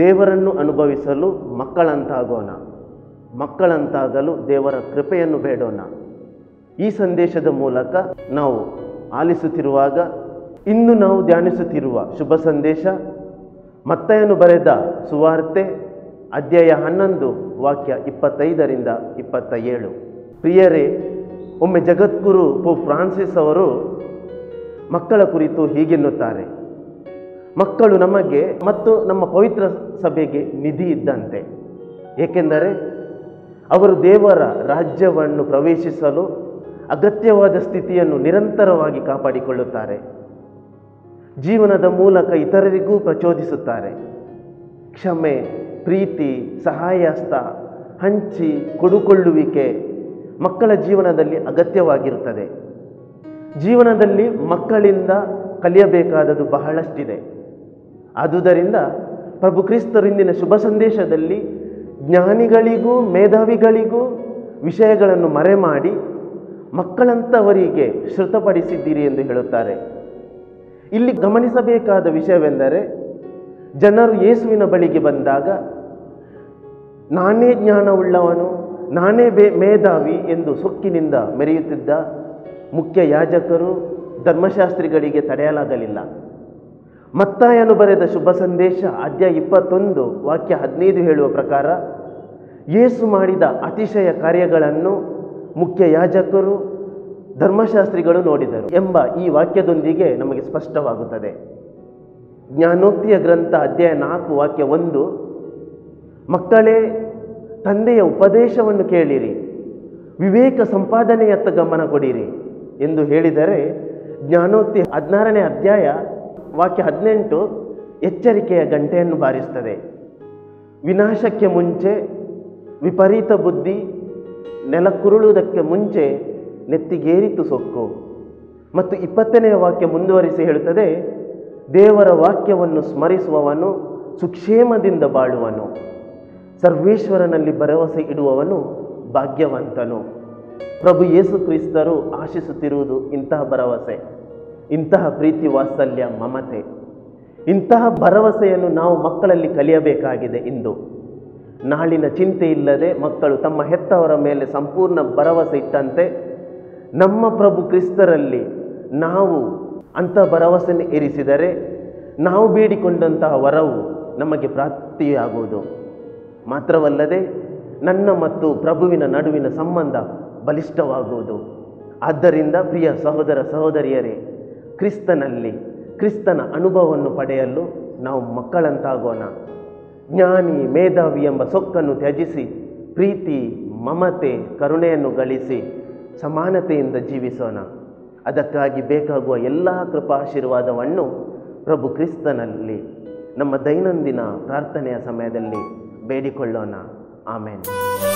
ದೇವರನ್ನು ಅನುಭವಿಸಲು ಮಕ್ಕಳಂತಾಗೋಣ ಮಕ್ಕಳಂತಾಗಲು ದೇವರ ಕೃಪೆಯನ್ನು ಬೇಡೋಣ ಈ ಸಂದೇಶದ ಮೂಲಕ ನಾವು ಆಲಿಸುತ್ತಿರುವಾಗ ಇಂದು ನಾವು ಧ್ಯಾನಿಸುತ್ತಿರುವ ಶುಭ ಸಂದೇಶ ಮತ್ತಯನು ಬರೆದ ಸುವಾರ್ತೆ ಅಧ್ಯಾಯ ಹನ್ನೊಂದು ವಾಕ್ಯ ಇಪ್ಪತ್ತೈದರಿಂದ ಇಪ್ಪತ್ತ ಏಳು ಪ್ರಿಯರೇ ಒಮ್ಮೆ ಜಗದ್ಗುರು ಪೋ ಫ್ರಾನ್ಸಿಸ್ ಅವರು ಮಕ್ಕಳ ಕುರಿತು ಹೀಗೆನ್ನುತ್ತಾರೆ ಮಕ್ಕಳು ನಮಗೆ ಮತ್ತು ನಮ್ಮ ಪವಿತ್ರ ಸಭೆಗೆ ನಿಧಿ ಇದ್ದಂತೆ ಏಕೆಂದರೆ ಅವರು ದೇವರ ರಾಜ್ಯವನ್ನು ಪ್ರವೇಶಿಸಲು ಅಗತ್ಯವಾದ ಸ್ಥಿತಿಯನ್ನು ನಿರಂತರವಾಗಿ ಕಾಪಾಡಿಕೊಳ್ಳುತ್ತಾರೆ ಜೀವನದ ಮೂಲಕ ಇತರರಿಗೂ ಪ್ರಚೋದಿಸುತ್ತಾರೆ ಕ್ಷಮೆ ಪ್ರೀತಿ ಸಹಾಯಸ್ತ ಹಂಚಿ ಕೊಡುಕೊಳ್ಳುವಿಕೆ ಮಕ್ಕಳ ಜೀವನದಲ್ಲಿ ಅಗತ್ಯವಾಗಿರುತ್ತದೆ ಜೀವನದಲ್ಲಿ ಮಕ್ಕಳಿಂದ ಕಲಿಯಬೇಕಾದದ್ದು ಬಹಳಷ್ಟಿದೆ ಆದುದರಿಂದ ಪ್ರಭು ಕ್ರಿಸ್ತರಿಂದಿನ ಶುಭ ಸಂದೇಶದಲ್ಲಿ ಜ್ಞಾನಿಗಳಿಗೂ ಮೇಧಾವಿಗಳಿಗೂ ವಿಷಯಗಳನ್ನು ಮರೆಮಾಡಿ ಮಕ್ಕಳಂತವರಿಗೆ ಶ್ರುತಪಡಿಸಿದ್ದೀರಿ ಎಂದು ಹೇಳುತ್ತಾರೆ ಇಲ್ಲಿ ಗಮನಿಸಬೇಕಾದ ವಿಷಯವೆಂದರೆ ಜನರು ಯೇಸುವಿನ ಬಳಿಗೆ ಬಂದಾಗ ನಾನೇ ಜ್ಞಾನವುಳ್ಳವನು ನಾನೇ ಬೇ ಮೇಧಾವಿ ಎಂದು ಸೊಕ್ಕಿನಿಂದ ಮೆರೆಯುತ್ತಿದ್ದ ಮುಖ್ಯ ಯಾಜಕರು ಧರ್ಮಶಾಸ್ತ್ರಿಗಳಿಗೆ ತಡೆಯಲಾಗಲಿಲ್ಲ ಮತ್ತಾಯನು ಬರೆದ ಶುಭ ಸಂದೇಶ ಅಧ್ಯಾಯ ಇಪ್ಪತ್ತೊಂದು ವಾಕ್ಯ ಹದಿನೈದು ಹೇಳುವ ಪ್ರಕಾರ ಯೇಸು ಮಾಡಿದ ಅತಿಶಯ ಕಾರ್ಯಗಳನ್ನು ಮುಖ್ಯ ಯಾಜಕರು ಧರ್ಮಶಾಸ್ತ್ರಿಗಳು ನೋಡಿದರು ಎಂಬ ಈ ವಾಕ್ಯದೊಂದಿಗೆ ನಮಗೆ ಸ್ಪಷ್ಟವಾಗುತ್ತದೆ ಜ್ಞಾನೋಕ್ತಿಯ ಗ್ರಂಥ ಅಧ್ಯಾಯ ನಾಲ್ಕು ವಾಕ್ಯ ಒಂದು ಮಕ್ಕಳೇ ತಂದೆಯ ಉಪದೇಶವನ್ನು ಕೇಳಿರಿ ವಿವೇಕ ಸಂಪಾದನೆಯತ್ತ ಗಮನ ಕೊಡಿರಿ ಎಂದು ಹೇಳಿದರೆ ಜ್ಞಾನೋಕ್ತಿ ಹದಿನಾರನೇ ಅಧ್ಯಾಯ ವಾಕ್ಯ ಹದಿನೆಂಟು ಎಚ್ಚರಿಕೆಯ ಗಂಟೆಯನ್ನು ಬಾರಿಸ್ತದೆ ವಿನಾಶಕ್ಕೆ ಮುಂಚೆ ವಿಪರೀತ ಬುದ್ಧಿ ನೆಲಕ್ಕುರುಳುವುದಕ್ಕೆ ಮುಂಚೆ ನೆತ್ತಿಗೇರಿತು ಸೊಕ್ಕು ಮತ್ತು ಇಪ್ಪತ್ತನೆಯ ವಾಕ್ಯ ಮುಂದುವರಿಸಿ ಹೇಳುತ್ತದೆ ದೇವರ ವಾಕ್ಯವನ್ನು ಸ್ಮರಿಸುವವನು ಸುಕ್ಷೇಮದಿಂದ ಬಾಳುವನು ಸರ್ವೇಶ್ವರನಲ್ಲಿ ಭರವಸೆ ಇಡುವವನು ಭಾಗ್ಯವಂತನು ಪ್ರಭು ಯೇಸು ಕ್ರಿಸ್ತರು ಆಶಿಸುತ್ತಿರುವುದು ಇಂತಹ ಭರವಸೆ ಇಂತಹ ಪ್ರೀತಿ ವಾತ್ಸಲ್ಯ ಮಮತೆ ಇಂತಹ ಭರವಸೆಯನ್ನು ನಾವು ಮಕ್ಕಳಲ್ಲಿ ಕಲಿಯಬೇಕಾಗಿದೆ ಇಂದು ನಾಳಿನ ಚಿಂತೆ ಇಲ್ಲದೆ ಮಕ್ಕಳು ತಮ್ಮ ಹೆತ್ತವರ ಮೇಲೆ ಸಂಪೂರ್ಣ ಭರವಸೆ ಇಟ್ಟಂತೆ ನಮ್ಮ ಪ್ರಭು ಕ್ರಿಸ್ತರಲ್ಲಿ ನಾವು ಅಂಥ ಭರವಸೆಯನ್ನು ಇರಿಸಿದರೆ ನಾವು ಬೇಡಿಕೊಂಡಂತಹ ವರವು ನಮಗೆ ಪ್ರಾಪ್ತಿಯಾಗುವುದು ಮಾತ್ರವಲ್ಲದೆ ನನ್ನ ಮತ್ತು ಪ್ರಭುವಿನ ನಡುವಿನ ಸಂಬಂಧ ಬಲಿಷ್ಠವಾಗುವುದು ಆದ್ದರಿಂದ ಪ್ರಿಯ ಸಹೋದರ ಸಹೋದರಿಯರೇ ಕ್ರಿಸ್ತನಲ್ಲಿ ಕ್ರಿಸ್ತನ ಅನುಭವವನ್ನು ಪಡೆಯಲು ನಾವು ಮಕ್ಕಳಂತಾಗೋಣ ಜ್ಞಾನಿ ಮೇಧಾವಿ ಎಂಬ ಸೊಕ್ಕನ್ನು ತ್ಯಜಿಸಿ ಪ್ರೀತಿ ಮಮತೆ ಕರುಣೆಯನ್ನು ಗಳಿಸಿ ಸಮಾನತೆಯಿಂದ ಜೀವಿಸೋಣ ಅದಕ್ಕಾಗಿ ಬೇಕಾಗುವ ಎಲ್ಲ ಕೃಪಾಶೀರ್ವಾದವನ್ನು ಪ್ರಭು ಕ್ರಿಸ್ತನಲ್ಲಿ ನಮ್ಮ ದೈನಂದಿನ ಪ್ರಾರ್ಥನೆಯ ಸಮಯದಲ್ಲಿ ಬೇಡಿಕೊಳ್ಳೋಣ ಆಮೇಲೆ